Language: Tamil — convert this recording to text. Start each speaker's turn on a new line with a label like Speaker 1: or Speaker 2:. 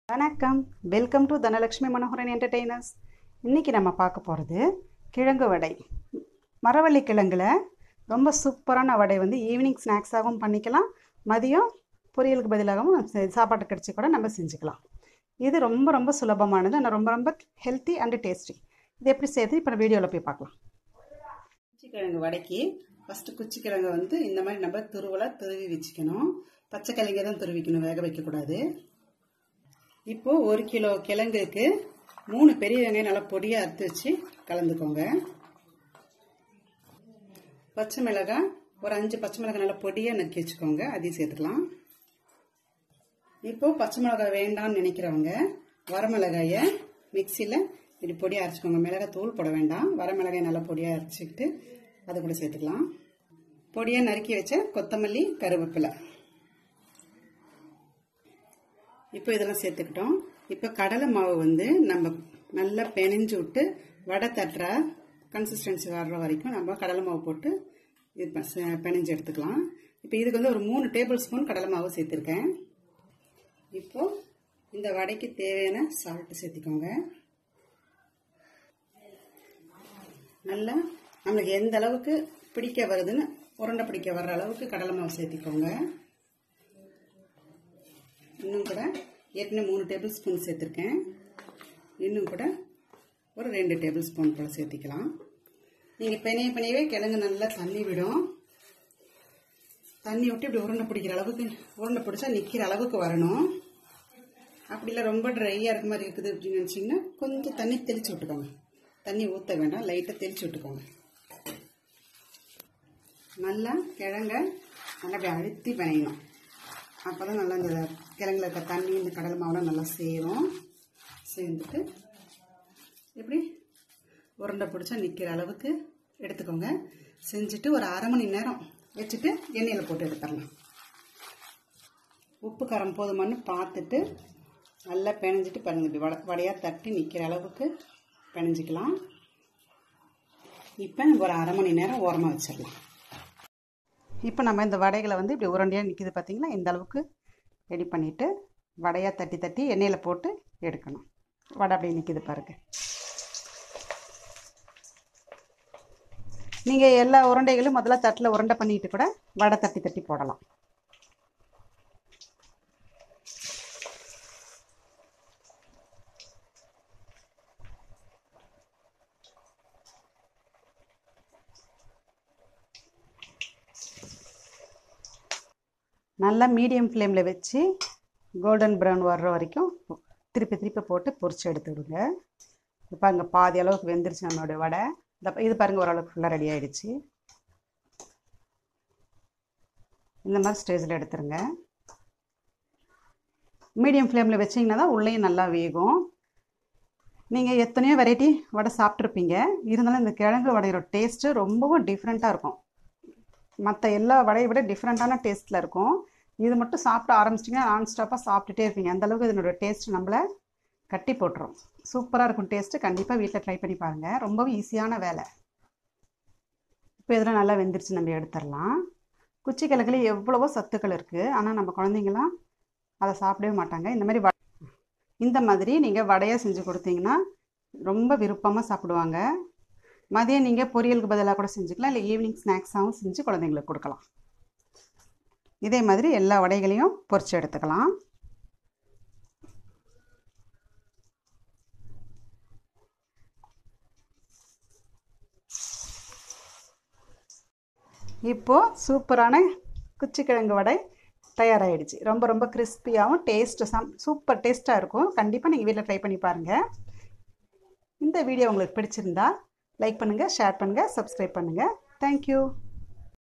Speaker 1: வணக்கம் welcome to Dhanalakshmi Manoharan entertainers இன்றைக்கி நம்ம பார்க்க போகிறது கிழங்கு வடை மரவள்ளி கிழங்குல ரொம்ப சூப்பரான வடை வந்து ஈவினிங் ஸ்நாக்ஸாகவும் பண்ணிக்கலாம் மதியம் பொரியலுக்கு பதிலாகவும் நம்ம செ- சாப்பாட்டுக்கு கடிச்சு கூட நம்ம செஞ்சுக்கலாம் இது ரொம்ப ரொம்ப சுலபமானது ஆனால் ரொம்ப ரொம்ப ஹெல்த்தி அண்ட் டேஸ்டி இது எப்படி செய்யுது இப்போ வீடியோவில் போய் பார்க்கலாம் குச்சிக்கிழங்கு வடைக்கு ஃபஸ்ட்டு குச்சிக்கிழங்கு வந்து இந்த மாதிரி நம்ம துருவலாக துருவி வச்சுக்கணும் பச்சை கிழங்கு தான் துருவிக்கணும் வேக வைக்கக்கூடாது இப்போ ஒரு கிலோ கிழங்குக்கு மூணு பெரிய வெங்காயம் நல்லா பொடியாக அறுத்து வச்சு கலந்துக்கோங்க பச்சை மிளகாய் ஒரு அஞ்சு பச்சை மிளகாய் நல்லா பொடியாக நறுக்கி வச்சுக்கோங்க அதையும் சேர்த்துக்கலாம் இப்போ பச்சை மிளகாய் வேண்டாம்னு நினைக்கிறவங்க வரமிளகாயை மிக்சியில் இப்படி பொடியாக அரைச்சிக்கோங்க மிளகாய் தூள் போட வேண்டாம் வரமிளகாய் நல்லா பொடியாக அரைச்சிக்கிட்டு அதை கூட சேர்த்துக்கலாம் பொடியாக நறுக்கி வச்ச கொத்தமல்லி கருவேப்பிலை இப்போ இதெல்லாம் சேர்த்துக்கிட்டோம் இப்போ கடலை மாவு வந்து நம்ம நல்லா பெனஞ்சு விட்டு வடை தட்டுற கன்சிஸ்டன்சி வர்ற வரைக்கும் நம்ம கடலை மாவு போட்டு இது ப- ச- பெனஞ்சு எடுத்துக்கலாம் இப்போ இதுக்கு வந்து ஒரு மூணு டேபிள் ஸ்பூன் கடலை மாவு சேர்த்துருக்கேன் இப்போ இந்த வடைக்கு தேவையான சால்ட்டு சேர்த்திக்கோங்க நல்லா நம்மளுக்கு எந்த அளவுக்கு பிடிக்க வருதுன்னு உருண்டை பிடிக்க வர்ற அளவுக்கு கடலை மாவு சேர்த்திக்கோங்க இன்னும் கூட ஏற்கனவே மூணு டேபிள் ஸ்பூன் சேர்த்துருக்கேன் இன்னும் கூட ஒரு ரெண்டு டேபிள் ஸ்பூன் போல் சேர்த்திக்கலாம் நீங்கள் பெனைய பெனையவே கிழங்கு நல்லா தண்ணி விடும் தண்ணி விட்டு இப்படி உருண்டை பிடிக்கிற அளவுக்கு உருண்டை பிடிச்சா நிற்கிற அளவுக்கு வரணும் அப்படி இல்லை ரொம்ப ட்ரையாக இருக்க மாதிரி இருக்குது அப்படின்னு நினச்சிங்கன்னா கொஞ்சம் தண்ணி தெளிச்சு விட்டுக்கோங்க தண்ணி ஊற்ற வேண்டாம் லைட்டாக தெளிச்சு விட்டுக்கோங்க நல்லா கிழங்க நல்லா அப்படி அழுத்தி பிணையணும் அப்போ தான் நல்லா இந்த கிழங்குல இருக்க தண்ணி இந்த கடலை மாவுலாம் நல்லா சேரும் சேர்ந்துட்டு இப்படி உருண்டை பிடிச்சா நிற்கிற அளவுக்கு எடுத்துக்கோங்க செஞ்சுட்டு ஒரு அரை மணி நேரம் வச்சுட்டு எண்ணெயில் போட்டு எடுத்துடலாம் உப்பு காரம் போதுமான்னு பார்த்துட்டு நல்லா பிணைஞ்சிட்டு பாருங்க இப்படி வட வடையாக தட்டி நிற்கிற அளவுக்கு பிணைஞ்சிக்கலாம் இப்போ நம்ம ஒரு அரை மணி நேரம் ஓரமாக வச்சிடலாம் இப்போ நம்ம இந்த வடைகளை வந்து இப்படி உருண்டையாக நிற்கிது பார்த்தீங்களா இந்த அளவுக்கு ரெடி பண்ணிவிட்டு வடையாக தட்டி தட்டி எண்ணெயில் போட்டு எடுக்கணும் வடை அப்படியே நிற்கிது பாருங்க நீங்கள் எல்லா உருண்டைகளும் முதல்ல தட்டில் உருண்டை பண்ணிட்டு கூட வடை தட்டி தட்டி போடலாம் நல்லா மீடியம் ஃப்ளேமில் வச்சு கோல்டன் ப்ரௌன் வர்ற வரைக்கும் திருப்பி திருப்பி போட்டு பொரிச்சு எடுத்துவிடுங்க இப்போ அங்கே பாதி அளவுக்கு வெந்துருச்சு நம்மளுடைய வடை இந்த இது பாருங்கள் ஓரளவுக்கு ஃபுல்லாக ரெடி ஆயிடுச்சு இந்த மாதிரி ஸ்டேஜில் எடுத்துருங்க மீடியம் ஃப்ளேமில் வச்சிங்கன்னா தான் உள்ளேயும் நல்லா வேகும் நீங்கள் எத்தனையோ வெரைட்டி வடை சாப்பிட்ருப்பீங்க இருந்தாலும் இந்த கிழங்கு வடையோட டேஸ்ட்டு ரொம்பவும் டிஃப்ரெண்ட்டாக இருக்கும் மற்ற எல்லா வடையை விட டிஃப்ரெண்ட்டான டேஸ்ட்டில் இருக்கும் இது மட்டும் சாப்பிட ஆரம்பிச்சிட்டிங்கன்னா நான் ஸ்டாப்பாக சாப்பிட்டுட்டே இருப்பீங்க அந்த அளவுக்கு இதனோட டேஸ்ட் நம்மளை கட்டி போட்டுரும் சூப்பராக இருக்கும் டேஸ்ட்டு கண்டிப்பாக வீட்டில் ட்ரை பண்ணி பாருங்கள் ரொம்பவும் ஈஸியான வேலை இப்போ இதெல்லாம் நல்லா வெந்துருச்சு நம்ம எடுத்துடலாம் குச்சி கிழங்குல எவ்வளவோ சத்துக்கள் இருக்குது ஆனால் நம்ம குழந்தைங்களாம் அதை சாப்பிடவே மாட்டாங்க இந்த மாதிரி வ இந்த மாதிரி நீங்கள் வடையாக செஞ்சு கொடுத்தீங்கன்னா ரொம்ப விருப்பமாக சாப்பிடுவாங்க மதியம் நீங்கள் பொரியலுக்கு பதிலாக கூட செஞ்சுக்கலாம் இல்லை ஈவினிங் ஸ்நாக்ஸாகவும் செஞ்சு குழந்தைங்களுக்கு கொடுக்கலாம் இதே மாதிரி எல்லா வடைகளையும் பொரிச்சு எடுத்துக்கலாம் இப்போது சூப்பரான குச்சிக்கிழங்கு வடை தயாராகிடுச்சு ரொம்ப ரொம்ப கிறிஸ்பியாகவும் டேஸ்ட்டு சம் சூப்பர் டேஸ்ட்டாக இருக்கும் கண்டிப்பாக நீங்கள் வீட்டில் ட்ரை பண்ணி பாருங்கள் இந்த வீடியோ உங்களுக்கு பிடிச்சிருந்தா லைக் பண்ணுங்கள் ஷேர் பண்ணுங்கள் சப்ஸ்கிரைப் பண்ணுங்கள் தேங்க்யூ